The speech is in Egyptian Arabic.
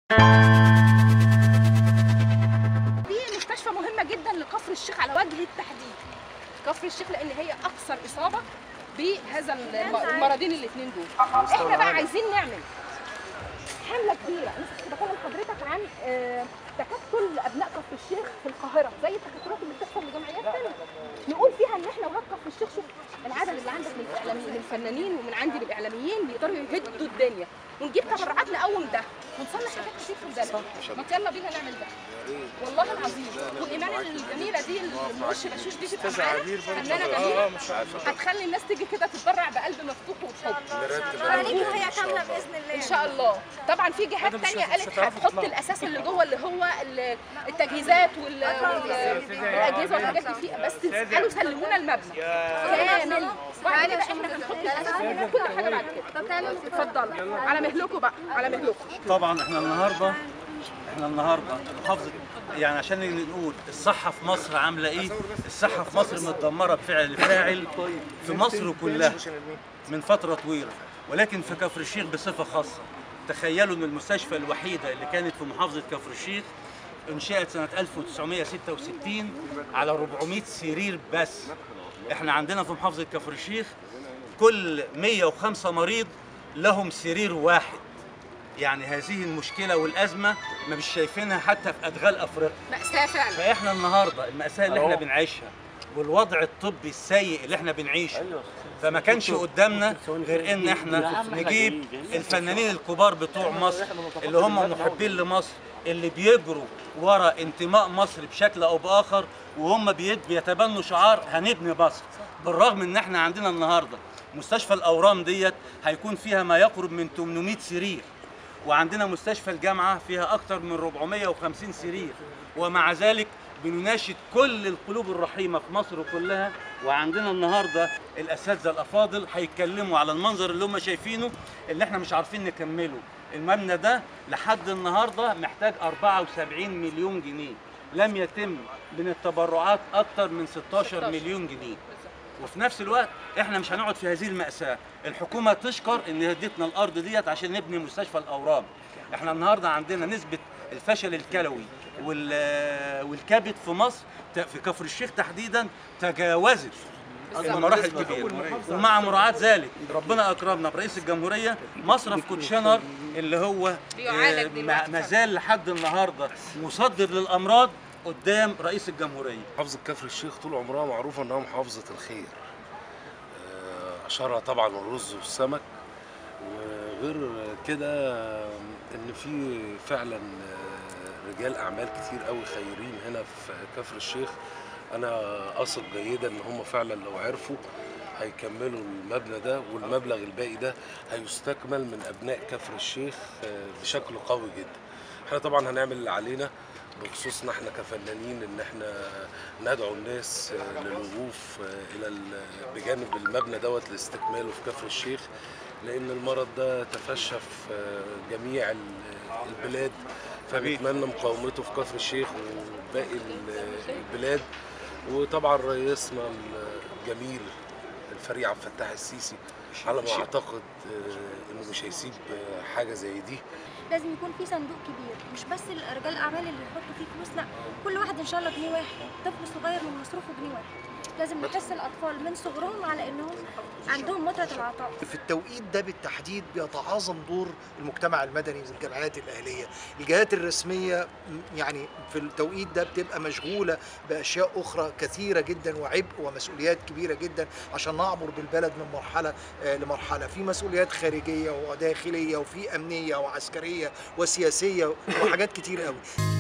دي مستشفى مهمه جدا لكفر الشيخ على وجه التحديد كفر الشيخ لان هي اكثر اصابه بهذا الم- المرضين الاثنين دول احنا بقى عايزين نعمل حمله كبيره انا كنت بكلم حضرتك عن آه، تكتل ابناء كفر الشيخ في القاهره زي التكتلات اللي بتحصل لجمعيات ثانيه نقول فيها ان احنا ولاد كفر الشيخ شوف العدد اللي عندك من الاعلاميين من الفنانين ومن عندي من الاعلاميين بيقدروا يهدوا الدنيا ونجيب تبرعات نقوم ده ونصلح حاجات كتير في البلد ما يلا بينا نعمل ده والله العظيم والايمان الجميله دي المرش بشوش دي تبقى معانا فنانه جميله هتخلي الناس تيجي كده تتبرع بقلب مفتوح وبحب هنيجي هي كامله باذن الله ان شاء الله طبعا في جهات تانية قالت هتحط الاساس اللي جوه اللي هو ال- التجهيزات وال- وال- والاجهزه والحاجات دي فيه بس قالوا سلمونا المبنى كامل وبعد كده احنا هنحط الاساس ونعمل كل حاجه بعد كده طب تعالوا اتفضلوا على مهلكم بقى على مهلكم طبعا احنا النهارده احنا النهارده محافظه يعني عشان نقول الصحه في مصر عامله ايه الصحه في مصر متدمره بفعل فاعل في مصر كلها من فتره طويله ولكن في كفر الشيخ بصفه خاصه تخيلوا ان المستشفى الوحيده اللي كانت في محافظه كفر الشيخ انشئت سنه 1966 على 400 سرير بس احنا عندنا في محافظه كفر الشيخ كل 105 مريض لهم سرير واحد يعني هذه المشكلة والأزمة ما مش شايفينها حتى في أدغال أفريقيا مأساة فعلا فإحنا النهاردة المأساة اللي إحنا بنعيشها والوضع الطبي السيء اللي إحنا بنعيشه فما كانش قدامنا غير إن إحنا نجيب الفنانين الكبار بتوع مصر اللي هم محبين لمصر اللي بيجروا ورا انتماء مصر بشكل أو بآخر وهم بيت- بيتبنوا شعار هنبني مصر بالرغم إن إحنا عندنا النهاردة مستشفى الأورام ديت هيكون فيها ما يقرب من 800 سرير وعندنا مستشفى الجامعة فيها أكثر من 450 سرير ومع ذلك بنناشد كل القلوب الرحيمة في مصر كلها وعندنا النهاردة الأساتذة الأفاضل هيتكلموا على المنظر اللي هم شايفينه اللي احنا مش عارفين نكمله المبنى ده لحد النهاردة محتاج 74 مليون جنيه لم يتم من التبرعات أكثر من 16 مليون جنيه وفي نفس الوقت احنا مش هنقعد في هذه المأساة الحكومة تشكر ان ادتنا الارض ديت عشان نبني مستشفى الاورام احنا النهارده عندنا نسبة الفشل الكلوي وال- والكبد في مصر ت- في كفر الشيخ تحديدا تجاوزت المراحل الكبيرة ومع مراعاة ذلك ربنا أكرمنا برئيس الجمهورية مصرف كوتشنر اللي هو بيعالج آه، دلوقتي. ما ما زال لحد النهاردة مصدر للأمراض قدام رئيس الجمهورية محافظة كفر الشيخ طول عمرها معروفة إنها محافظة الخير آه، أشهرها طبعا الرز والسمك وغير كده آه، إن في فعلا آه، رجال أعمال كتير قوي خيرين هنا في كفر الشيخ أنا أثق جيدا إن هم فعلا لو عرفوا هيكملوا المبنى ده والمبلغ الباقي ده هيستكمل من أبناء كفر الشيخ آه، بشكل قوي جدا احنا طبعا هنعمل اللي علينا بخصوصنا احنا كفنانين ان احنا ندعو الناس آه، للوقوف آه، الى ال- بجانب المبنى دوت لاستكماله في كفر الشيخ لان المرض ده تفشى في آه، جميع ال- البلاد فبنتمنى مقاومته في كفر الشيخ وباقي ال- البلاد وطبعا رئيسنا الجميل الفريق عبد الفتاح السيسي على ما اعتقد آه، انه مش هيسيب آه، حاجه زي دي لازم يكون في صندوق كبير مش بس رجال الاعمال اللي يحطوا فيه فلوس لا كل واحد ان شاء الله جنيه واحد طفل صغير من مصروفه جنيه واحد لازم نحس الاطفال من صغرهم على انهم عندهم متعه العطاء في التوقيت ده بالتحديد بيتعاظم دور المجتمع المدني والجمعيات الاهليه، الجهات الرسميه م- يعني في التوقيت ده بتبقى مشغوله باشياء اخرى كثيره جدا وعبء ومسؤوليات كبيره جدا عشان نعبر بالبلد من مرحله آه، لمرحله، في مسؤوليات خارجيه وداخليه وفي امنيه وعسكريه وسياسيه وحاجات كتير قوي.